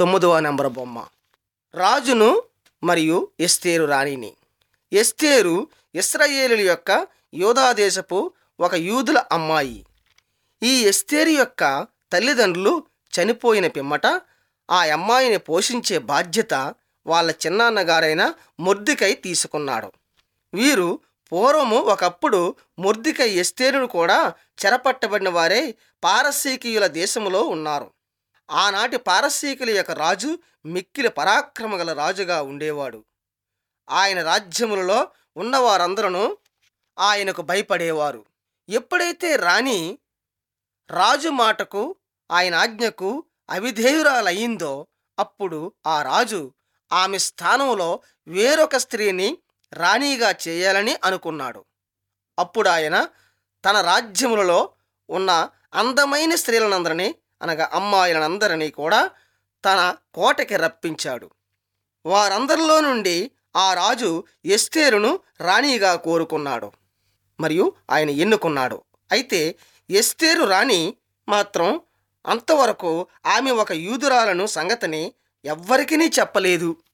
తొమ్మిదవ నెంబర్ బొమ్మ రాజును మరియు ఎస్తేరు రాణిని ఎస్తేరు ఇస్రాయేలుల యొక్క యోధాదేశపు ఒక యూదుల అమ్మాయి ఈ ఎస్తేరు యొక్క తల్లిదండ్రులు చనిపోయిన పిమ్మట ఆ అమ్మాయిని పోషించే బాధ్యత వాళ్ళ చిన్నాన్నగారైన మొర్దికై తీసుకున్నాడు వీరు పూర్వము ఒకప్పుడు మొర్దికై ఎస్తేరును కూడా చెరపట్టబడిన వారే పారసీకీయుల దేశంలో ఉన్నారు ఆనాటి పారసీకుల యొక్క రాజు మిక్కిలి పరాక్రమ గల రాజుగా ఉండేవాడు ఆయన రాజ్యములలో ఉన్నవారందరూ ఆయనకు భయపడేవారు ఎప్పుడైతే రాణి రాజు మాటకు ఆయన ఆజ్ఞకు అవిధేయురాలయ్యిందో అప్పుడు ఆ రాజు ఆమె స్థానంలో వేరొక స్త్రీని రాణిగా చేయాలని అనుకున్నాడు అప్పుడు ఆయన తన రాజ్యములలో ఉన్న అందమైన స్త్రీలనందరినీ అనగా అమ్మాయిలనందరినీ కూడా తన కోటకి రప్పించాడు వారందరిలో నుండి ఆ రాజు ఎస్తేరును రాణిగా కోరుకున్నాడు మరియు ఆయన ఎన్నుకున్నాడు అయితే ఎస్తేరు రాణి మాత్రం అంతవరకు ఆమె ఒక యూదురాలను సంగతిని ఎవ్వరికీ చెప్పలేదు